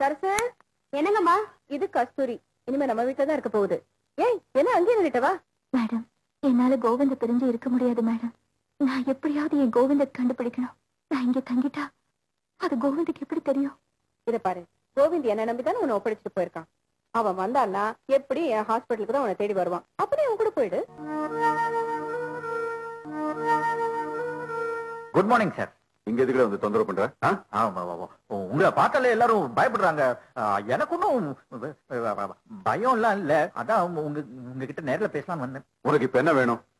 சரசு என்னங்கம்மா இது கஸ்தூரி இனிமே நம்ம வீட்டுல தான் இருக்க போகுது ஏய் என்ன அங்கேயே நின்னுட்ட வா மேடம் என்னால கோவிந்த பிரிஞ்சு இருக்க முடியாது மேடம் நான் எப்படியாவது என் கோவிந்த கண்டுபிடிக்கணும் நான் இங்க தங்கிட்டா அது கோவிந்துக்கு எப்படி தெரியும் இத பாரு கோவிந்த் என்ன நம்பி தானே உன்னை ஒப்படைச்சிட்டு போயிருக்கான் அவன் வந்தான்னா எப்படி என் ஹாஸ்பிட்டலுக்கு தான் உன்னை தேடி வருவான் அப்படியே அவன் கூட போயிடு குட் மார்னிங் சார் இங்க எதுக்குள்ள வந்து தொந்தரவு பண்ற ஆ? ஆமா ஆமா. உங்களை பார்த்தாலே எல்லாரும் பயப்படுறாங்க ஆ, எனக்கு ஒன்றும் பயம் எல்லாம் இல்ல அதான் உங்க உங்ககிட்ட நேர்ல பேசலாம் வந்தேன் உனக்கு இப்ப என்ன வேணும்